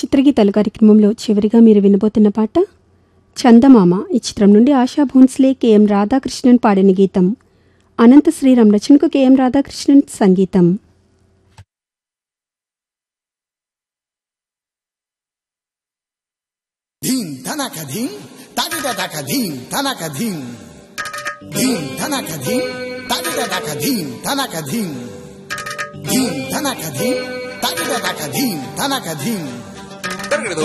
చిత్రగీతాలు కార్యక్రమంలో చివరిగా మీరు వినబోతున్న పాట చందమామ ఈ చిత్రం నుండి ఆశా భోన్స్లే కెఎం రాధాకృష్ణన్ పాడిన గీతం అనంత శ్రీరామ్ రచనకు కెఎం రాధాకృష్ణన్ సంగీతం ధీం ధనక ధీం తగిట దక ధీం ధనక ధీం ధీం ధనక ధీం తగిట దక ధీం ధనక ధీం ధీం ధనక ధీం తగిట దక ధీం ధనక ధీం